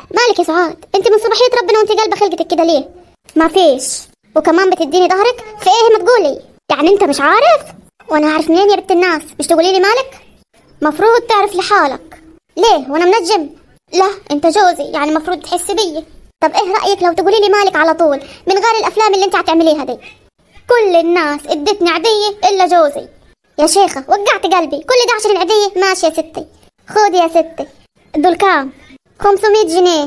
مالك يا سعاد انت من صباحية ربنا وانت قلبة خلقتك كده ليه ما فيش وكمان بتديني ظهرك في ايه ما تقولي يعني انت مش عارف وانا عارف منين يا بنت الناس مش تقولي لي مالك مفروض تعرف لحالك ليه وانا منجم لا انت جوزي يعني مفروض تحس بي طب ايه رايك لو تقولي لي مالك على طول من غير الافلام اللي انت هتعمليها دي كل الناس ادتني عديه الا جوزي يا شيخه وقعت قلبي كل ده عشان العديه ماشي يا ستي خذي يا ستي دول كام 500 جنيه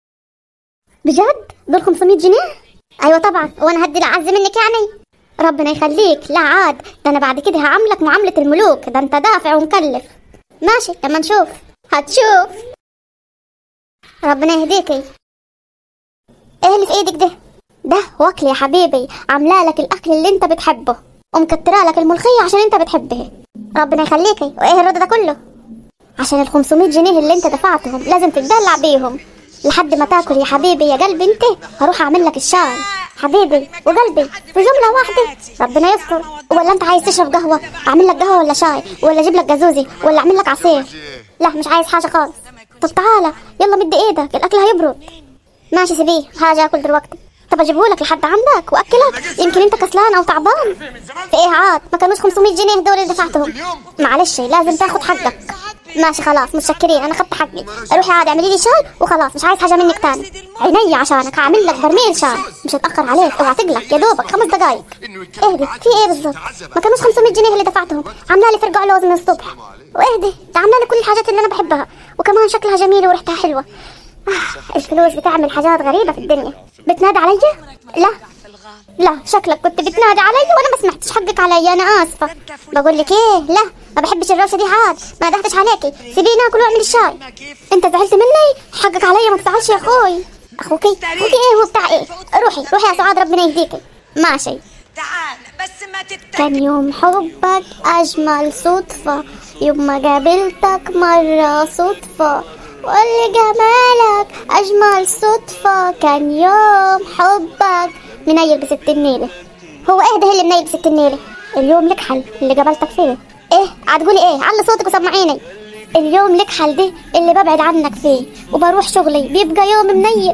بجد دول 500 جنيه ايوه طبعا وانا هدي العز منك يعني ربنا يخليك لا عاد ده انا بعد كده هعاملك معامله الملوك ده انت دافع ومكلف ماشي لما نشوف هتشوف ربنا يهديكي ايه اللي في ايدك ده ده وكل يا حبيبي عامله لك الاكل اللي انت بتحبه ومكتره لك الملوخيه عشان انت بتحبها ربنا يخليكي وايه الرد ده كله عشان ال 500 جنيه اللي انت دفعتهم لازم تتدلع بيهم لحد ما تاكل يا حبيبي يا قلبي انت هروح اعمل لك الشاي حبيبي وقلبي في جمله واحده ربنا يستر ولا انت عايز تشرب قهوه اعمل لك قهوه ولا شاي ولا اجيب لك جازوزي ولا اعمل لك عصير لا مش عايز حاجه خالص طب تعالى يلا مد ايدك الاكل هيبرد ماشي سيبيه حاجه اكل دلوقتي طب اجيبهولك لحد عندك واكلك يمكن انت كسلان او تعبان في ايه عاد ما كانوش 500 جنيه دول اللي دفعتهم معلش لازم تاخد حقك ماشي خلاص متشكرين انا خدت حقي روحي عاد اعملي لي شاي وخلاص مش عايز حاجه منك تاني عيني عشانك هعمل لك برميل شاي مش هتاخر عليك اوعى تقلق يا دوبك خمس دقايق اهدي في ايه بالظبط ما كانوش 500 جنيه اللي دفعتهم عامله لي فرقع لوز من الصبح واهدي ده عامله لي كل الحاجات اللي انا بحبها وكمان شكلها جميل وريحتها حلوه آه الفلوس بتعمل حاجات غريبه في الدنيا بتنادي علي لا لا شكلك كنت بتنادي علي وانا ما سمعتش حقك علي انا اسفه بقول لك ايه لا ما بحبش الروشه دي عاد ما دهتش عليكي سيبيني اكل واعمل الشاي انت زعلت مني حقك علي ما تزعلش يا اخوي اخوكي اخوكي ايه هو بتاع ايه روحي روحي يا سعاد ربنا يهديكي ماشي تعال بس ما تتكلم كان يوم حبك أجمل صدفة يوم ما قابلتك مرة صدفة واللي جمالك أجمل صدفة كان يوم حبك منيل بست النيلة هو ايه ده اللي منيل بست النيلة اليوم لك حل اللي قابلتك فيه ايه هتقولي ايه علي صوتك وسمعيني اليوم لك حل ده اللي ببعد عنك فيه وبروح شغلي بيبقى يوم منيل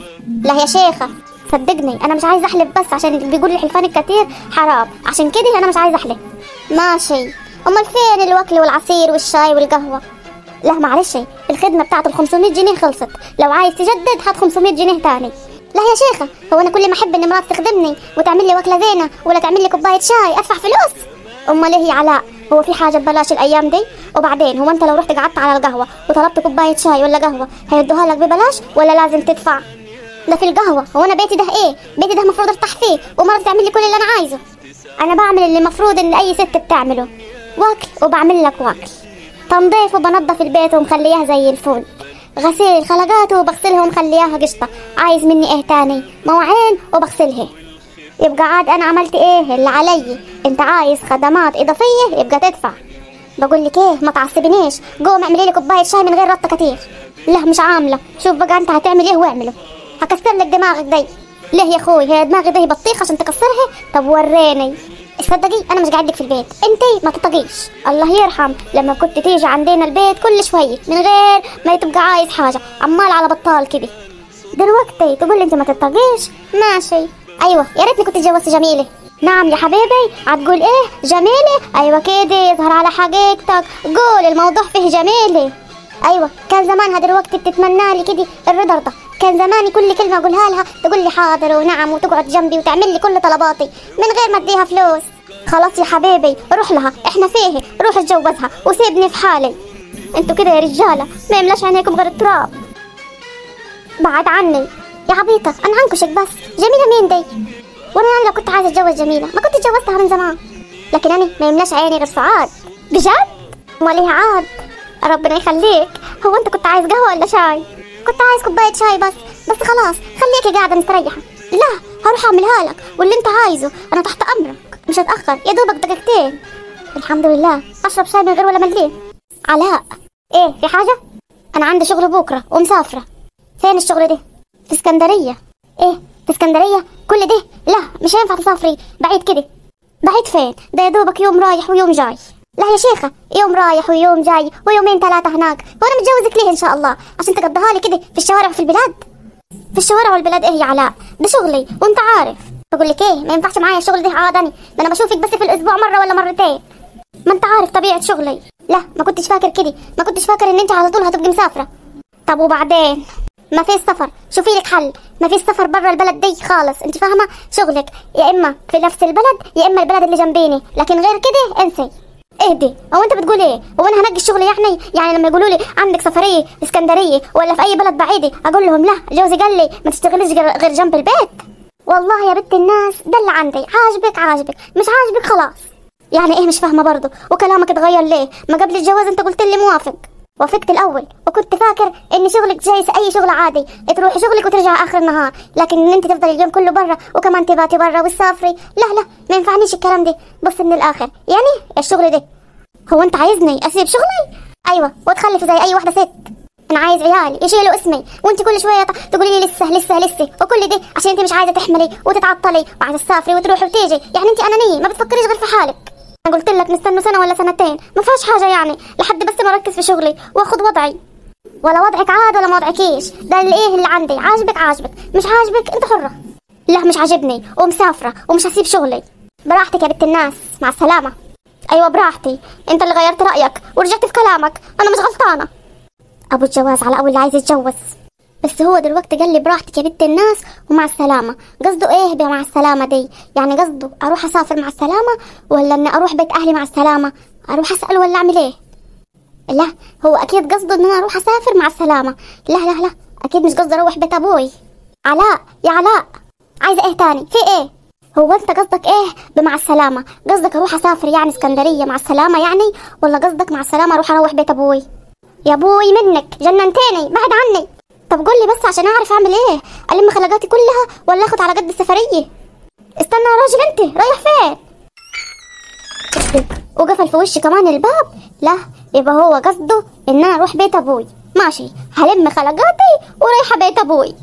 لا يا شيخة صدقني انا مش عايزه احلف بس عشان اللي بيقول الحلفان الكتير حرام عشان كده انا مش عايزه احلف ماشي امال فين الوكل والعصير والشاي والقهوه لا معلش الخدمه بتاعت ال 500 جنيه خلصت لو عايز تجدد هات 500 جنيه تاني لا يا شيخة هو انا كل ما احب ان مرات تخدمني وتعمل لي وكله زينه ولا تعمل لي كوبايه شاي ادفع فلوس امال ايه يا علاء هو في حاجه ببلاش الايام دي وبعدين هو انت لو رحت قعدت على القهوه وطلبت كوبايه شاي ولا قهوه هيدوها لك ببلاش ولا لازم تدفع ده في القهوة هو أنا بيتي ده إيه؟ بيتي ده المفروض أفتح فيه ومرة تعمل لي كل اللي أنا عايزه أنا بعمل اللي المفروض إن أي ست بتعمله واكل وبعمل لك واكل تنظيف وبنظف البيت ومخليها زي الفل غسيل الخلقات وبغسلها ومخليها قشطة عايز مني إيه تاني؟ مواعين وبغسلها يبقى عاد أنا عملت إيه اللي علي أنت عايز خدمات إضافية يبقى تدفع بقول لك ايه ما تعصبنيش قوم اعملي لي كوبايه شاي من غير رطه كتير لا مش عامله شوف بقى انت هتعمل ايه واعمله هكسر لك دماغك دي ليه يا اخوي هي دماغي دي بطيخه عشان تكسرها طب وريني تصدقي انا مش قاعدك في البيت انتي ما تطقيش الله يرحم لما كنت تيجي عندنا البيت كل شويه من غير ما تبقى عايز حاجه عمال على بطال كده دلوقتي تقول لي انت ما تطقيش ماشي ايوه يا ريتني كنت اتجوزت جميله نعم يا حبيبي هتقول ايه جميله ايوه كده يظهر على حقيقتك قول الموضوع فيه جميله ايوه كان زمانها دلوقتي بتتمنى لي كده الرضا رضا كان زماني كل كلمه اقولها لها تقول لي حاضر ونعم وتقعد جنبي وتعمل لي كل طلباتي من غير ما اديها فلوس خلاص يا حبيبي روح لها احنا فيه روح اتجوزها وسيبني في حالي انتوا كده يا رجاله ما يملاش عينيكم غير التراب بعد عني يا عبيطه انا عنكشك بس جميله مين دي وانا يعني لو كنت عايزه اتجوز جميله ما كنت اتجوزتها من زمان لكن انا ما يملاش عيني غير سعاد بجد امال ايه عاد ربنا يخليك هو انت كنت عايز قهوه ولا شاي كنت عايز كوبايه شاي بس بس خلاص خليكي قاعده مستريحه لا هروح اعملها لك واللي انت عايزه انا تحت امرك مش هتاخر يا دوبك دقيقتين الحمد لله اشرب شاي من غير ولا مليم علاء ايه في حاجه انا عندي شغل بكره ومسافره فين الشغل ده في اسكندريه ايه في اسكندريه كل ده لا مش هينفع تسافري بعيد كده بعيد فين ده يا دوبك يوم رايح ويوم جاي لا يا شيخة يوم رايح ويوم جاي ويومين ثلاثة هناك وأنا متجوزك ليه إن شاء الله عشان تقضيها لي كده في الشوارع وفي البلاد في الشوارع والبلاد إيه يا علاء ده شغلي وأنت عارف بقول لك إيه ما ينفعش معايا الشغل ده عادني ده أنا بشوفك بس في الأسبوع مرة ولا مرتين ما أنت عارف طبيعة شغلي لا ما كنتش فاكر كده ما كنتش فاكر إن أنت على طول هتبقي مسافرة طب وبعدين ما فيش سفر شوفي لك حل ما فيش سفر برا البلد دي خالص انت فاهمه شغلك يا اما في نفس البلد يا اما البلد اللي جنبيني لكن غير كده انسي اهدي هو انت بتقول ايه هو انا هنقي الشغل يعني يعني لما يقولوا لي عندك سفريه اسكندريه ولا في اي بلد بعيده اقول لهم لا جوزي قال لي ما تشتغليش غير غير جنب البيت والله يا بنت الناس ده اللي عندي عاجبك عاجبك مش عاجبك خلاص يعني ايه مش فاهمه برضه وكلامك اتغير ليه ما قبل الجواز انت قلت لي موافق وافقت الاول وكنت فاكر ان شغلك زي اي شغل عادي تروحي شغلك وترجعي اخر النهار لكن ان انت تفضلي اليوم كله برا وكمان تباتي برا وتسافري لا لا ما ينفعنيش الكلام ده بص من الاخر يعني الشغل ده هو انت عايزني اسيب شغلي ايوه وتخلف زي اي واحده ست انا عايز عيالي يشيلوا اسمي وانت كل شويه ط- تقولي لي لسه لسه لسه وكل ده عشان انت مش عايزه تحملي وتتعطلي وعايزه تسافري وتروحي وتيجي يعني انت انانيه ما بتفكريش غير في حالك انا قلت لك نستنى سنه ولا سنتين ما فيهاش حاجه يعني لحد بس ما اركز في شغلي واخد وضعي ولا وضعك عاد ولا ما وضعكيش ده اللي ايه اللي عندي عاجبك عاجبك مش عاجبك انت حره لا مش عاجبني ومسافره ومش هسيب شغلي براحتك يا بنت الناس مع السلامه ايوه براحتي انت اللي غيرت رايك ورجعت في كلامك انا مش غلطانه ابو الجواز على اول اللي عايز يتجوز بس هو دلوقتي قال لي براحتك يا بنت الناس ومع السلامة قصده ايه بمع السلامة دي يعني قصده اروح اسافر مع السلامة ولا اني اروح بيت اهلي مع السلامة اروح اسأل ولا اعمل ايه لا هو اكيد قصده ان انا اروح اسافر مع السلامة لا لا لا اكيد مش قصده اروح بيت ابوي علاء يا علاء عايزة ايه تاني في ايه هو انت قصدك ايه بمع السلامة قصدك اروح اسافر يعني اسكندرية مع السلامة يعني ولا قصدك مع السلامة اروح اروح بيت ابوي يا ابوي منك جننتيني بعد عني طب قول لي بس عشان اعرف اعمل ايه الم خلقاتي كلها ولا اخد على قد السفريه استنى يا راجل انت رايح فين وقفل في وشي كمان الباب لا يبقى هو قصده ان انا اروح بيت ابوي ماشي هلم خلقاتي ورايحه بيت ابوي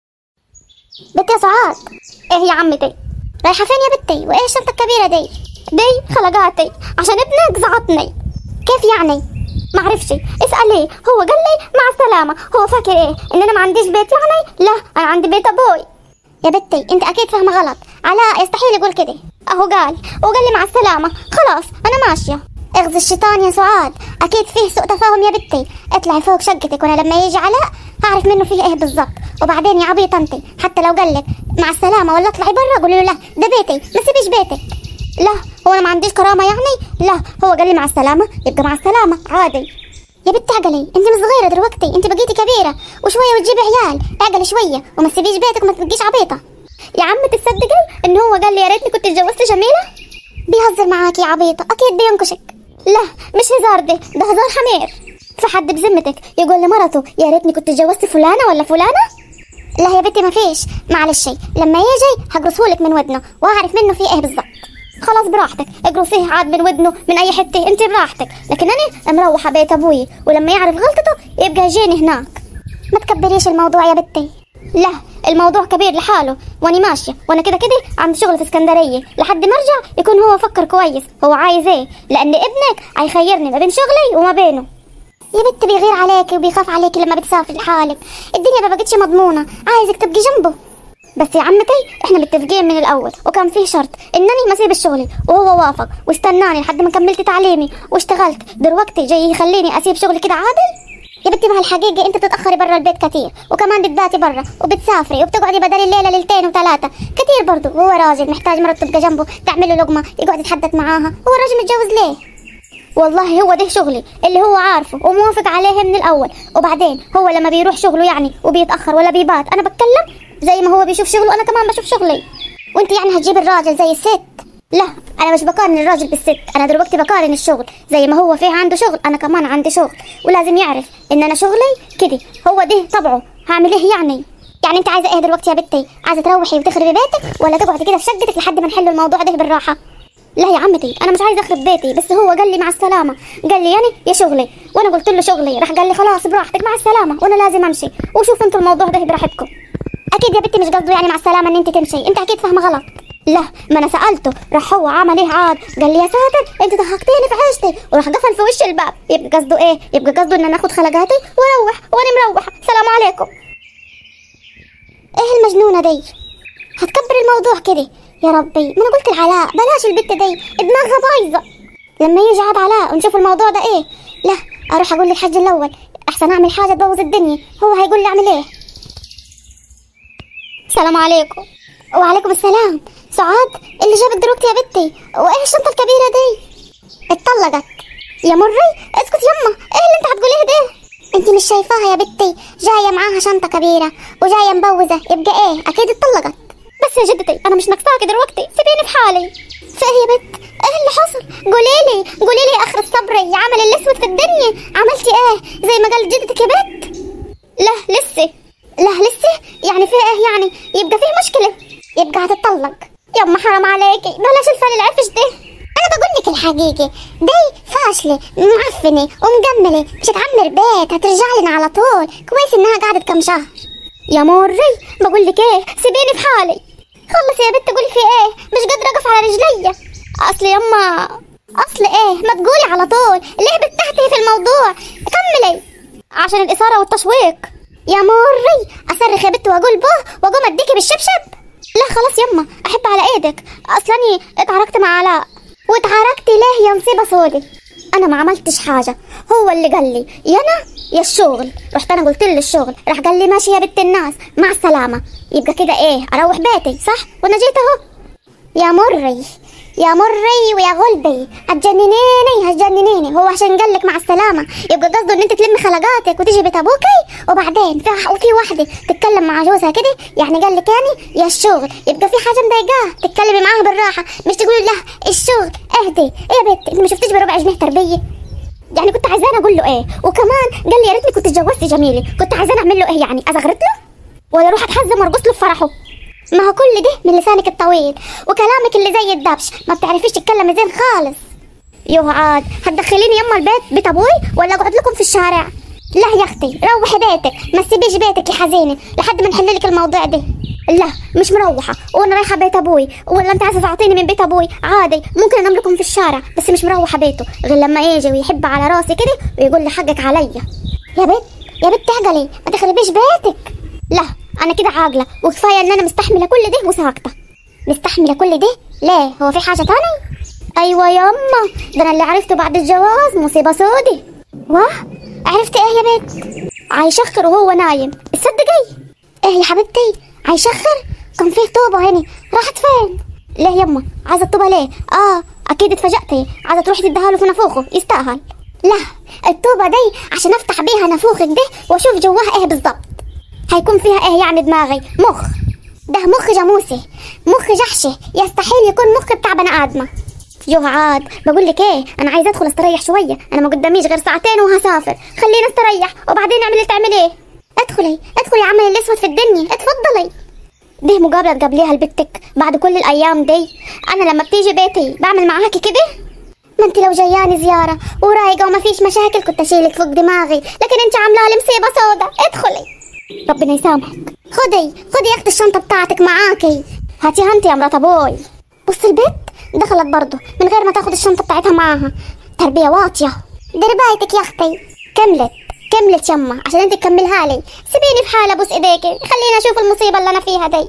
بنت يا سعاد ايه يا عمتي رايحه فين يا بنتي وايه الشنطه الكبيره دي دي خلقاتي عشان ابنك زعطني كيف يعني معرفش اسأليه هو قال لي مع السلامة هو فاكر ايه ان انا ما عنديش بيت يعني لا انا عندي بيت ابوي يا بنتي انت اكيد فاهمة غلط علاء يستحيل يقول كده اهو قال وقال لي مع السلامة خلاص انا ماشية اغزي الشيطان يا سعاد اكيد فيه سوء تفاهم يا بنتي اطلعي فوق شقتك وانا لما يجي علاء هعرف منه فيه ايه بالظبط وبعدين يا عبيط انت حتى لو قال لك مع السلامة ولا اطلعي برا قولي له لا ده بيتي ما تسيبيش بيتك لا هو انا ما عنديش كرامة يعني لا هو قال لي مع السلامة يبقى مع السلامة عادي يا بنت اعقلي انت مش صغيره دلوقتي انت بقيتي كبيره وشويه وتجيبي عيال اعقلي شويه وما تسيبيش بيتك وما تبقيش عبيطه يا عم تصدقي ان هو قال لي يا ريتني كنت اتجوزت جميله بيهزر معاكي يا عبيطه اكيد بينكشك لا مش هزار ده ده هزار حمير في حد بذمتك يقول لمرته يا ريتني كنت اتجوزت فلانه ولا فلانه لا يا بنتي ما فيش معلش لما يجي هقرصهولك من ودنه واعرف منه فيه ايه بالظبط خلاص براحتك اقرصيه عاد من ودنه من اي حته انت براحتك لكن انا مروحه بيت ابوي ولما يعرف غلطته يبقى يجيني هناك ما تكبريش الموضوع يا بنتي لا الموضوع كبير لحاله وانا ماشيه وانا كده كده عندي شغل في اسكندريه لحد ما ارجع يكون هو فكر كويس هو عايز ايه لان ابنك هيخيرني ما بين شغلي وما بينه يا بنت بيغير عليكي وبيخاف عليكي لما بتسافري لحالك الدنيا ما بقتش مضمونه عايزك تبقي جنبه بس يا عمتي احنا متفقين من الاول وكان فيه شرط انني ما اسيب الشغل وهو وافق واستناني لحد ما كملت تعليمي واشتغلت دلوقتي جاي يخليني اسيب شغلي كده عادل يا بنتي مع الحقيقة انت بتتأخري برا البيت كتير وكمان بتباتي برا وبتسافري وبتقعدي بدل الليلة ليلتين وثلاثة كتير برضو وهو راجل محتاج مرته تبقى جنبه تعمل له لقمة يقعد يتحدث معاها هو الراجل متجوز ليه والله هو ده شغلي اللي هو عارفه وموافق عليه من الاول وبعدين هو لما بيروح شغله يعني وبيتاخر ولا بيبات انا بتكلم زي ما هو بيشوف شغله انا كمان بشوف شغلي وانت يعني هتجيب الراجل زي الست لا انا مش بقارن الراجل بالست انا دلوقتي بقارن الشغل زي ما هو فيه عنده شغل انا كمان عندي شغل ولازم يعرف ان انا شغلي كده هو ده طبعه هعمل ايه يعني يعني انت عايزه ايه دلوقتي يا بنتي عايزه تروحي وتخربي بيتك ولا تقعدي كده في شقتك لحد ما نحل الموضوع ده بالراحه لا يا عمتي انا مش عايزه اخرب بيتي بس هو قال لي مع السلامه قال لي يعني يا شغلي وانا قلت له شغلي راح قال لي خلاص براحتك مع السلامه وانا لازم امشي وشوفوا انتوا الموضوع ده براحتكم اكيد يا بنتي مش قصده يعني مع السلامه ان انت تمشي انت اكيد فاهمه غلط لا ما انا سالته راح هو عمل ايه عاد قال لي يا ساتر انت ضحكتيني في عيشتي وراح قفل في وش الباب يبقى قصده ايه يبقى قصده ان انا اخد خلقاتي واروح وانا مروحه سلام عليكم ايه المجنونه دي هتكبر الموضوع كده يا ربي ما انا قلت العلاء بلاش البت دي دماغها بايظه لما يجي عاد علاء ونشوف الموضوع ده ايه لا اروح اقول للحج الاول احسن اعمل حاجه تبوظ الدنيا هو هيقول لي اعمل ايه السلام عليكم وعليكم السلام سعاد اللي جابك دلوقتي يا بنتي وايه الشنطه الكبيره دي اتطلقت يا مري اسكت يما ايه اللي انت هتقوليه ده انت مش شايفاها يا بنتي جايه معاها شنطه كبيره وجايه مبوزه يبقى ايه اكيد اتطلقت بس يا جدتي انا مش ناقصاكي دلوقتي سيبيني في حالي في إيه يا بنت ايه اللي حصل قولي لي قولي لي اخر الصبر يا عمل الاسود في الدنيا عملتي ايه زي ما قالت جدتك يا بنت لا لسه لا لسه يعني في ايه يعني يبقى فيه مشكله يبقى هتطلق يما حرام عليكي بلاش الفن العفش ده انا بقول لك الحقيقه دي فاشله معفنه ومجمله مش هتعمر بيت هترجع لنا على طول كويس انها قعدت كم شهر يا مري بقول لك ايه سيبيني في حالي خلص يا بنت قولي في ايه مش قادره اقف على رجلي اصل يما اصل ايه ما تقولي على طول ليه بتحتي في الموضوع كملي عشان الاثاره والتشويق يا مري اصرخ يا بنت واقول به واقوم اديكي بالشبشب لا خلاص يما احب على ايدك اصلاني اتعاركت مع علاء واتعاركتي ليه يا مصيبه سودي انا ما عملتش حاجه هو اللي قال لي يا انا يا الشغل رحت انا قلت له الشغل راح قال لي ماشي يا بنت الناس مع السلامه يبقى كده ايه اروح بيتي صح وانا جيت اهو يا مري يا مري ويا غلبي هتجننيني هتجننيني هو عشان قال لك مع السلامه يبقى قصده ان انت تلمي خلقاتك وتيجي بيت ابوكي وبعدين في وفي واحده تتكلم مع جوزها كده يعني قال لك يعني يا الشغل يبقى في حاجه مضايقاه تتكلمي معاها بالراحه مش تقولي لها الشغل اهدي ايه يا بنت انت ما شفتيش بربع جنيه تربيه يعني كنت عايزاني اقول له ايه وكمان قال لي يا ريتني كنت اتجوزت جميلي كنت عايزاني اعمل له ايه يعني ازغرت له ولا اروح اتحزم وارقص له في فرحه ما هو كل ده من لسانك الطويل وكلامك اللي زي الدبش ما بتعرفيش تتكلمي زين خالص يوه عاد هتدخليني يما البيت بيت ابوي ولا اقعد لكم في الشارع لا يا اختي روحي بيتك ما تسيبيش بيتك يا حزينه لحد ما نحل لك الموضوع ده لا مش مروحه وانا رايحه بيت ابوي ولا انت عايزه تعطيني من بيت ابوي عادي ممكن انام لكم في الشارع بس مش مروحه بيته غير لما يجي ويحب على راسي كده ويقول لي حقك عليا يا بنت يا بنت اعقلي ما تخربيش بيتك لا انا كده عاقله وكفايه ان انا مستحمله كل ده وساكته مستحمله كل ده ليه هو في حاجه تاني ايوه ياما ده انا اللي عرفته بعد الجواز مصيبه سودي واه عرفت ايه يا بنت عايشخر وهو نايم تصدقي ايه يا حبيبتي عايشخر كان فيه طوبه هنا راحت فين ليه يما عايزه الطوبه ليه اه اكيد اتفاجأتي عايزه تروحي تديها له في نافوخه يستاهل لا الطوبه دي عشان افتح بيها نافوخك ده واشوف جواها ايه بالظبط هيكون فيها ايه يعني دماغي مخ ده مخ جاموسي مخ جحشي يستحيل يكون مخ بتاع بني ادمه يوه عاد بقول لك ايه انا عايزه ادخل استريح شويه انا ما قداميش غير ساعتين وهسافر خلينا استريح وبعدين اعمل اللي تعمل ايه ادخلي ادخلي يا عمل الاسود في الدنيا اتفضلي دي مقابله تقابليها لبنتك بعد كل الايام دي انا لما بتيجي بيتي بعمل معاكي كده ما انت لو جاياني زياره ورايقه وما فيش مشاكل كنت اشيلك فوق دماغي لكن انت عامله لي مصيبه سودا ادخلي ربنا يسامحك خدي خدي يا اختي الشنطه بتاعتك معاكي هاتيها انت يا مرات ابوي بص البيت دخلت برضه من غير ما تاخد الشنطه بتاعتها معاها تربيه واطيه ديري بالك يا اختي كملت كملت يما عشان انت تكملها لي سيبيني في حالي ابوس ايديكي خليني اشوف المصيبه اللي انا فيها دي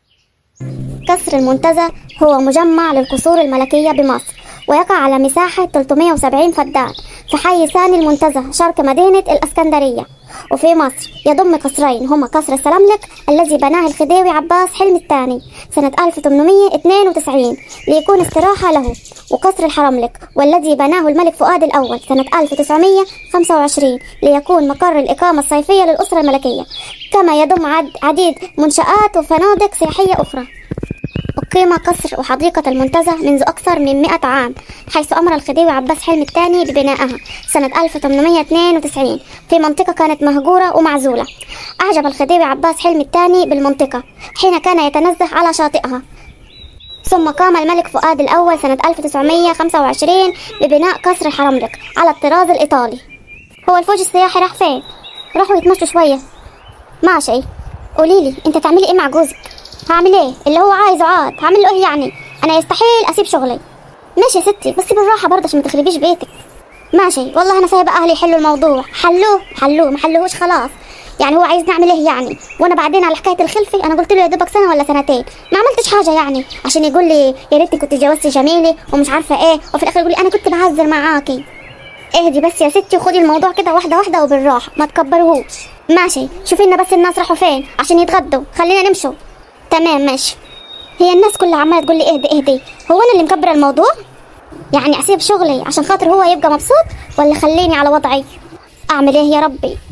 قصر المنتزه هو مجمع للقصور الملكية بمصر ويقع على مساحة 370 فدان في حي ثاني المنتزه شرق مدينة الإسكندرية وفي مصر يضم قصرين هما قصر السلاملك الذي بناه الخديوي عباس حلمي الثاني سنة 1892 ليكون استراحة له وقصر الحرملك والذي بناه الملك فؤاد الأول سنة 1925 ليكون مقر الإقامة الصيفية للأسرة الملكية كما يضم عد عديد منشآت وفنادق سياحية أخرى أقيم قصر وحديقة المنتزه منذ أكثر من 100 عام حيث أمر الخديوي عباس حلمي الثاني ببنائها سنة 1892 في منطقة كانت مهجورة ومعزولة أعجب الخديوي عباس حلمي الثاني بالمنطقة حين كان يتنزه على شاطئها ثم قام الملك فؤاد الأول سنة 1925 ببناء قصر الحرملك على الطراز الإيطالي هو الفوج السياحي راح فين؟ راحوا يتمشوا شوية ماشي قوليلي انت تعملي ايه مع جوزك هعمل ايه اللي هو عايزه عاد هعمل له ايه يعني انا يستحيل اسيب شغلي ماشي يا ستي بس بالراحه برضه عشان ما تخربيش بيتك ماشي والله انا سايبه اهلي يحلوا الموضوع حلوه حلوه ما حلوهوش خلاص يعني هو عايز نعمل ايه يعني وانا بعدين على حكايه الخلفي انا قلت له يا دوبك سنه ولا سنتين ما عملتش حاجه يعني عشان يقول لي يا ريتني كنت اتجوزتي جميله ومش عارفه ايه وفي الاخر يقول لي انا كنت بهزر معاكي اهدي بس يا ستي وخدي الموضوع كده واحده واحده وبالراحه ما تكبرهوش ماشي شوفي لنا بس الناس راحوا فين عشان يتغدوا خلينا نمشوا تمام ماشي هي الناس كلها عماله تقول لي اهدي اهدي هو انا اللي مكبره الموضوع يعني اسيب شغلي عشان خاطر هو يبقى مبسوط ولا خليني على وضعي اعمل ايه يا ربي